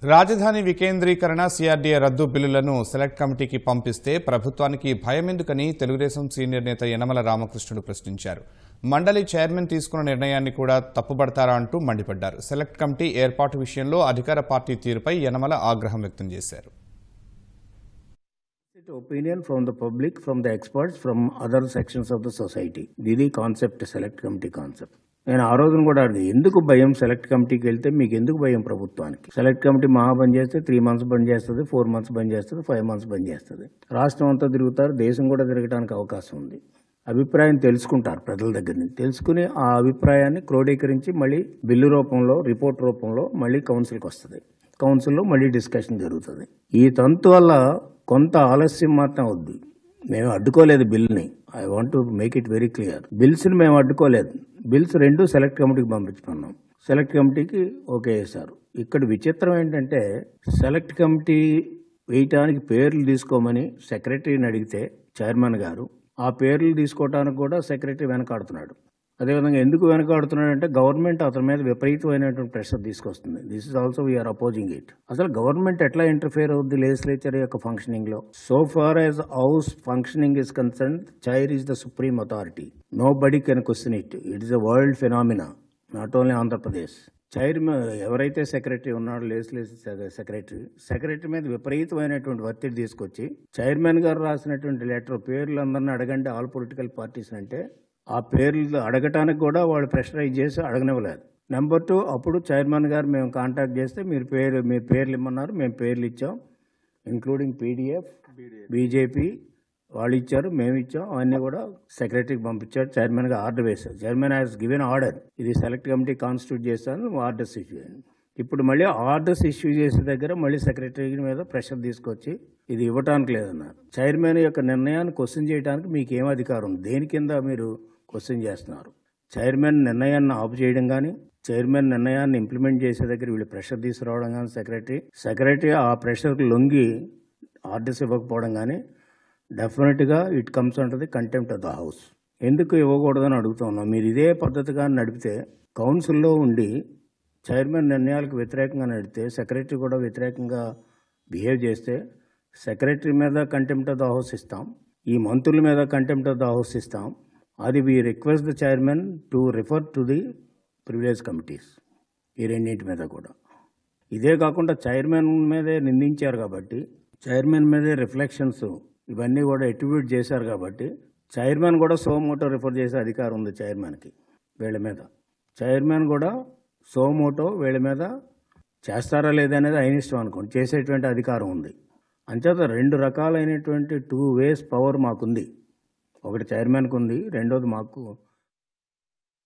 రాజధాని వికేంద్రీకరణ సిఆర్డీఏ రద్దు బిల్లులను సెలెక్ట్ కమిటీకి పంపిస్తే ప్రభుత్వానికి భయమెందుకని తెలుగుదేశం సీనియర్ నేత యనమల రామకృష్ణుడు ప్రశ్నించారు మండలి చైర్మన్ తీసుకున్న నిర్ణయాన్ని కూడా తప్పుపడతారా అంటూ మండిపడ్డారు సెలెక్ట్ కమిటీ ఏర్పాటు విషయంలో అధికార పార్టీ తీరుపై యనమల ఆగ్రహం వ్యక్తం చేశారు opinion from the public, from the experts, from other sections of the society. ఇది కాన్సెప్ట్ సెలెక్ట్ కమిటీ కాన్సెప్ట్ నేను ఆ రోజున కూడా అడిగి ఎందుకు భయం సెలెక్ట్ కమిటీకి వెళ్తే మీకు ఎందుకు భయం ప్రభుత్వానికి సెలెక్ట్ కమిటీ మహా బంద్ చేస్తే త్రీ మంత్స్ బంద్ చేస్తుంది ఫోర్ మంత్స్ బంద్ చేస్తుంది ఫైవ్ మంత్స్ బంద్ చేస్తుంది రాష్ట్రం అంతా తిరుగుతారు దేశం కూడా తిరగడానికి అవకాశం ఉంది అభిప్రాయం తెలుసుకుంటారు ప్రజల దగ్గర నుంచి తెలుసుకుని ఆ అభిప్రాయాన్ని క్రోడీకరించి మళ్ళీ బిల్లు రూపంలో రిపోర్ట్ రూపంలో మళ్ళీ కౌన్సిల్కి వస్తుంది కౌన్సిల్లో మళ్ళీ డిస్కషన్ జరుగుతుంది ఈ తంతు వల్ల కొంత ఆలస్యం మాత్రం అవుద్ది మేము అడ్డుకోలేదు బిల్ని I want to make it very clear బిల్స్ని మేము అడ్డుకోలేదు బిల్స్ రెండు సెలెక్ట్ కమిటీకి పంపించుకున్నాం సెలెక్ట్ కమిటీకి ఓకే చేశారు ఇక్కడ విచిత్రం ఏంటంటే సెలెక్ట్ కమిటీ వేయటానికి పేర్లు తీసుకోమని సెక్రటరీని అడిగితే చైర్మన్ గారు ఆ పేర్లు తీసుకోవడానికి కూడా సెక్రటరీ వెనకాడుతున్నాడు అదేవిధంగా ఎందుకు వెనకాడుతున్నాడు అంటే గవర్నమెంట్ అతని మీద విపరీతమైనటువంటి ప్రెషర్ తీసుకొస్తుంది this is also we're opposing it అసలు గవర్నమెంట్ ఎట్లా ఇంటర్ఫియర్ అవుద్ది లెజిస్లేచర్ యొక్క ఫంక్షనింగ్ లో so far as house functioning is concern chair is the supreme authority nobody can question it it is a world phenomena not only Andhra Pradesh chair ఎవరైతే secretary ఉన్నాడో legislature secretary secretary మీద విపరీతమైనటువంటి ఒత్తిడి తీసుకొచ్చి chairman గారు రాసినటువంటి letter పేర్లు అందరిని అడగండి ఆల్ పొలిటికల్ పార్టీస్ అంటే ఆ పేర్లు అడగటానికి కూడా వాళ్ళు ప్రెషరైజ్ చేసి అడగనివ్వలేదు నెంబర్ టూ అప్పుడు చైర్మన్ గారు మేము కాంటాక్ట్ చేస్తే మీరు పేరు మీ పేర్లు ఇమ్మన్నారు మేము పేర్లు ఇచ్చాం ఇంక్లూడింగ్ పీడిఎఫ్ బీజేపీ వాళ్ళు ఇచ్చారు మేము ఇచ్చాం అవన్నీ కూడా సెక్రటరీకి పంపించారు చైర్మన్ గా ఆర్డర్ వేశారు చైర్మన్ హాస్ గివెన్ ఆర్డర్ ఇది సెలెక్ట్ కమిటీ కాన్స్టిట్యూట్ చేస్తాను ఆర్డర్స్ ఇష్యూ చేయండి ఇప్పుడు మళ్ళీ ఆర్డర్స్ ఇష్యూ చేసే దగ్గర మళ్ళీ సెక్రటరీ మీద ప్రెషర్ తీసుకొచ్చి ఇది ఇవ్వటానికి లేదన్నారు చైర్మన్ యొక్క నిర్ణయాన్ని క్వశ్చన్ చేయడానికి మీకు ఏం అధికారం ఉంది దేని కింద మీరు క్వశ్చన్ చేస్తున్నారు చైర్మన్ నిర్ణయాన్ని ఆపు చేయడం కానీ చైర్మన్ నిర్ణయాన్ని ఇంప్లిమెంట్ చేసే దగ్గర వీళ్ళు ప్రెషర్ తీసుకురావడం కానీ సెక్రటరీ సెక్రటరీ ఆ ప్రెషర్కి లొంగి ఆర్డర్స్ ఇవ్వకపోవడం కానీ డెఫినెట్గా it comes under the contempt of the house ఎందుకు ఇవ్వకూడదని అడుగుతా ఉన్నాం మీరు ఇదే పద్ధతిగా నడిపితే కౌన్సిల్లో ఉండి చైర్మన్ నిర్ణయాలకు వ్యతిరేకంగా నడితే సెక్రటరీ కూడా వ్యతిరేకంగా బిహేవ్ చేస్తే సెక్రటరీ మీద కంటెంప్ట్ ఆఫ్ ద హౌస్ ఇస్తాం ఈ మంత్రుల మీద కంటెంప్ట్ ఆఫ్ ద హౌస్ ఇస్తాం అది we request the chairman to refer to the privilege committees ఈ రెండింటి మీద కూడా ఇదే కాకుండా చైర్మన్ మీదే నిందించారు కాబట్టి చైర్మన్ మీదే రిఫ్లెక్షన్స్ ఇవన్నీ కూడా ఎట్రిబ్యూట్ చేశారు కాబట్టి చైర్మన్ కూడా సోమోటో రిఫర్ చేసే అధికారం ఉంది చైర్మన్కి వీళ్ళ మీద చైర్మన్ కూడా సోమోటో వీళ్ళ మీద చేస్తారా లేదనేది ఆయన ఇష్టం అనుకోండి చేసేటువంటి అధికారం ఉంది అంచేత రెండు రకాలైనటువంటి టూ వేస్ పవర్ మాకుంది ఒకటి చైర్మన్కి ఉంది రెండోది మాకు